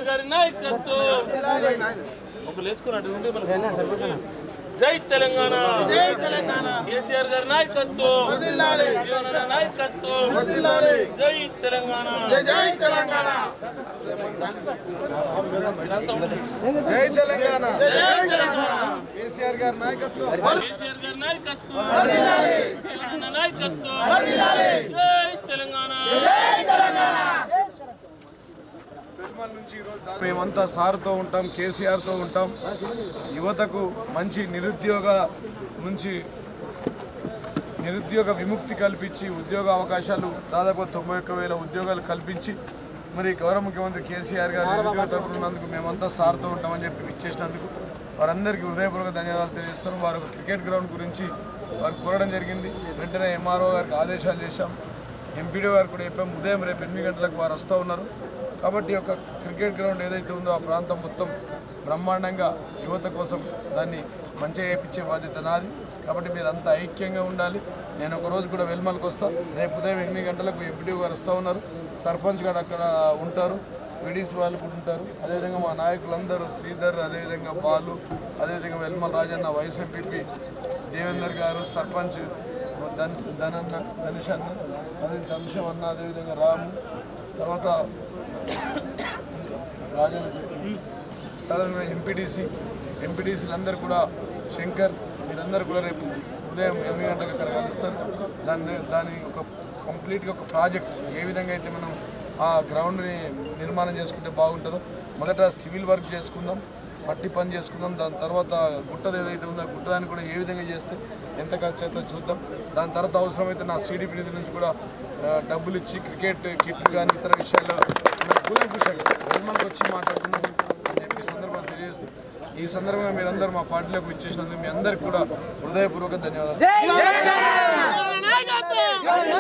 గారి నాయకత్వం ఒకరు వేసుకున్నట్టు ఉంటే మనకు జై తెలంగాణ జై తెలంగాణ కేసీఆర్ గారి నాయకత్వం జీవనన్న నాయకత్వం జై తెలంగాణ జై తెలంగాణ జై తెలంగాణ జై తెలంగాణ కేసీఆర్ గారి నాయకత్వం కేసీఆర్ గారి నాయకత్వం జీవనన్న నాయకత్వం జై తెలంగాణ మేమంతా సార్తో ఉంటాం కేసీఆర్తో ఉంటాం యువతకు మంచి నిరుద్యోగ నుంచి నిరుద్యోగ విముక్తి కల్పించి ఉద్యోగ అవకాశాలు దాదాపు తొంభై ఒక్క వేల ఉద్యోగాలు కల్పించి మరి గౌరవ ముఖ్యమంత్రి కేసీఆర్ గారు నిరుద్యోగ తరపున ఉన్నందుకు మేమంతా సార్తో ఉంటామని చెప్పి ఇచ్చేసినందుకు వారందరికీ హృదయపూర్వక ధన్యవాదాలు తెలియజేస్తాం వారు ఒక క్రికెట్ గ్రౌండ్ గురించి వారు కోరడం జరిగింది వెంటనే ఎంఆర్ఓ గారికి ఆదేశాలు చేశాం ఎంపీడీ గారు కూడా చెప్పాం ఉదయం రేపు ఎనిమిది గంటలకు వారు వస్తూ ఉన్నారు కాబట్టి ఒక క్రికెట్ గ్రౌండ్ ఏదైతే ఉందో ఆ ప్రాంతం మొత్తం బ్రహ్మాండంగా యువత కోసం దాన్ని మంచిగా వేయించే బాధ్యత నాది కాబట్టి మీరు అంతా ఐక్యంగా ఉండాలి నేను ఒక రోజు కూడా వెల్మల్కి వస్తాను రేపు ఉదయం ఎనిమిది గంటలకు ఎంపీడీ గారు వస్తూ ఉన్నారు సర్పంచ్ గారు అక్కడ ఉంటారు విడీస్ వాళ్ళు కూడా ఉంటారు అదేవిధంగా మా నాయకులందరూ శ్రీధర్ అదేవిధంగా బాలు అదేవిధంగా వెల్మల్ రాజన్న వైస్ ఎంపీపీ దేవేందర్ గారు సర్పంచ్ ధనుష్ ధనన్న ధనుష్ అన్న అదే ధనుషం అన్న అదేవిధంగా రాము తర్వాత రాజన్ తర్వాత ఎంపీడీసీ ఎంపీడీసీలు అందరూ కూడా శంకర్ మీరందరూ కూడా రేపు ఉదయం ఎనిమిది గంటలకు అక్కడ కలుస్తారు దాన్ని దాని ఒక కంప్లీట్గా ఒక ప్రాజెక్ట్ ఏ విధంగా అయితే మనం ఆ గ్రౌండ్ని నిర్మాణం చేసుకుంటే బాగుంటుందో మొదట సివిల్ వర్క్ చేసుకుందాం మట్టి పని చేసుకుందాం దాని తర్వాత గుట్టది ఏదైతే ఉందో ఆ గుట్టదాన్ని కూడా ఏ విధంగా చేస్తే ఎంత ఖర్చు అవుతుందో చూద్దాం దాని తర్వాత అవసరమైతే నా సిడిపి నిధి నుంచి కూడా ఆ, డబ్బులు ఇచ్చి క్రికెట్ కిట్లు కానీ ఇతర విషయాల్లో కూలంకుషంగా నిర్మల్కి వచ్చి మాట్లాడుతున్నాం అని చెప్పి ఈ సందర్భంగా తెలియజేస్తూ ఈ సందర్భంగా మీరందరూ మా పార్టీలోకి ఇచ్చేసినందుకు మీ అందరికీ కూడా హృదయపూర్వక ధన్యవాదాలు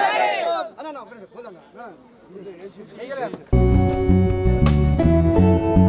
నాయకత్వం